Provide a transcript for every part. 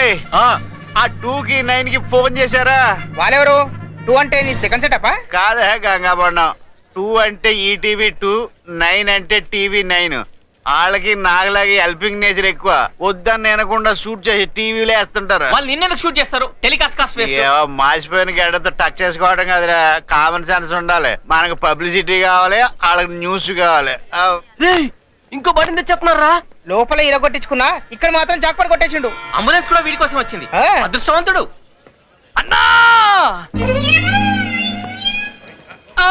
బాబాయ్ ఆ టూ కి నైన్ కి ఫోన్ చేశారా వాళ్ళెవరు టూ అంటే నీ సెకండ్ సెటప్ కాదే గంగాబొండం టూ అంటే ఈటీవీ టూ నైన్ అంటే టీవీ నైన్ వాళ్ళకి నాగలాగి హెల్పింగ్ నేచర్ ఎక్కువ వద్దని వినకుండా షూట్ చేసి టీవీలో వేస్తుంటారు వాళ్ళు నిన్నెందుకు షూట్ చేస్తారు టెలికాస్ట్ కాస్ట్ వేస్ట్ ఏవో మాసిపోయిన గడ్డతో టచ్ చేసుకోవడం కదరా కామన్ సెన్స్ ఉండాలి మనకు పబ్లిసిటీ కావాలి వాళ్ళకి న్యూస్ కావాలి ఆ, ఇంకో బటన్ తెచ్చేస్తున్నారా లోపల ఇరగొట్టించుకున్నా ఇక్కడ మాత్రం జాక్పాట్ కొట్టేసిండు అంబులెన్స్ కూడా వీడి కోసం వచ్చింది ఆ. అదృష్టవంతుడు అన్నా ఆ!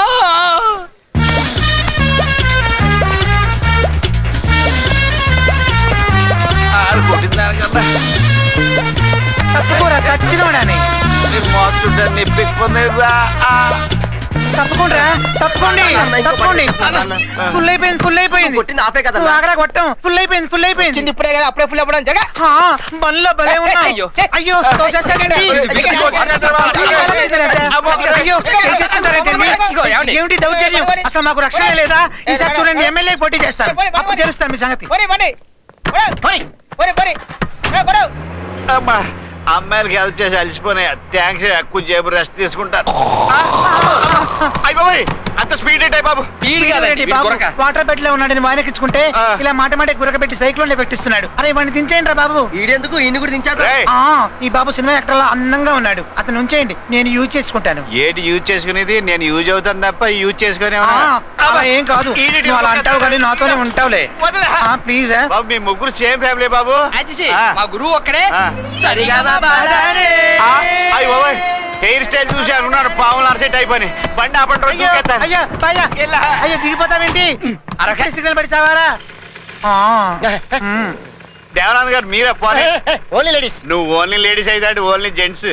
ఆడు కొట్టిందారు కదా తప్పుకోరా చచ్చినోడని నీ మోస్తుంటే నిప్పిస్తుంది తప్పకుండా తప్పకోండి తప్పకోండి ఫుల్ అయిపోయింది ఫుల్ అయిపోయింది కొట్టింది ఆపే కదా నువ్వు ఆగరా కొట్టం ఫుల్ అయిపోయింది ఫుల్ అయిపోయింది వచ్చింది ఇప్పుడే కదా అప్పుడే ఫుల్ అవ్వడం జగ హా, బండ్లో భలే ఉన్నావు అయ్యో. అయ్యో తోసేస్తాడండి. అయ్యో చేసేస్తున్నారండి మీరు. ఇగో, ఏమండి? ఏమిటి దౌర్జన్యం అసలు మాకు రక్షణ లేదా ఈసారి చూడండి ఎమ్మెల్యే పోటీ చేస్తాను అప్పుడు తెలుస్తాను మీ సంగతి ఒరే బండి పోనీ. ఒరే బరి అమ్మా అమ్మాయిలకి హెల్ప్ చేసి అలసిపోయినాయి థ్యాంక్స్ ఎక్కువ జేబు రెస్ట్ తీసుకుంటారు అయ్య బాబోయ్ అంత స్పీడ్ ఏంటి బాబు వీడేంటి బాబు, వాటర్ బెడ్ లో ఉన్నాడని వాయనకిచ్చుకుంటే ఆ. ఇలా మాట మాట గురకబెట్టి సైక్లోన్ పెట్టిస్తున్నాడు అరే వాడిని దించేయండి రా బాబు ఈడెందుకు ఈయన కూడా దించేద్దాం రేయ్, ఆ ఈ బాబు సినిమా యాక్టర్ లా అందంగా ఉన్నాడు అతను ఉంచేయండి నేను యూజ్ చేసుకుంటాను ఏంటి యూజ్ చేసుకునేది నేను యూజ్ అవుతాను తప్ప యూజ్ చేసుకునే ఆ, అలా ఏం కాదు నువ్వు అలా అంటావు కానీ నాతోనే ఉంటావులే ప్లీజ్ బాబు మీ ముగ్గురు సేమ్ ఫ్యామిలీ బాబు అచ్చిచి, ఆ. మా గురువు ఒక్కడే ఆ. సరిగా బాబా ఆ, అయ్య బాబోయ్ హెయిర్ స్టైల్ చూసి అనుకున్నాను పాములు అరసెట్ అయిపోయి బండి ఆపండి రోజు దూకేస్తాను. అయ్యా అయ్యా ఎలా? అయ్యా దిగిపోతావేంటి అరకే సిగ్నల్ పడి చావారా ఆ, మ్. దేవరాంత్ గారు మీరే పోనీ ఓన్లీ లేడీస్ నువ్వు ఓన్లీ లేడీస్ అయితే ఓన్లీ జెంట్స్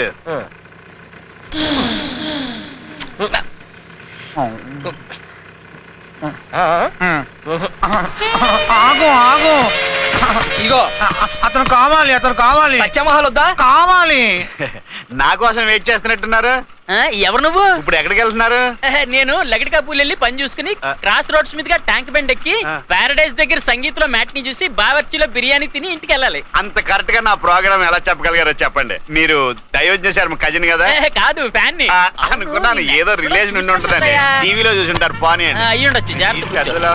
మ్. ఆగు ఆగు ఇగో అ- అతను కావాలి అతను కావాలి సత్యమహల్ వద్దా కావాలి నా కోసం వెయిట్ చేస్తున్నట్టున్నారు ఎవరు నువ్వు ఇప్పుడు ఎక్కడికి వెళ్తున్నారు నేను లగడి కపూల్ వెళ్ళి పని చూసుకుని ఆ. క్రాస్ రోడ్స్ మీదుగా ట్యాంక్ బండ్ ఎక్కి ఆ. పారడైజ్ దగ్గర సంగీత్ లో మ్యాట్ ని చూసి బావర్చిలో బిర్యానీ తిని ఇంటికి వెళ్ళాలి అంత కరెక్ట్ గా నా ప్రోగ్రామ్ ఎలా చెప్పగలిగారో చెప్పండి మీరు దయోజ్ఞ శర్మ కజిన్ కదా ఏ, కాదు ఫ్యాన్ ని ఆ, అనుకున్నాను ఏదో రిలేషన్ ఉండి ఉంటుందని టీవీలో చూసి ఉంటారు పోనీ అని అయ్యుండొచ్చు ఈ జాగ్రత్త కూర్చో. పెద్దలో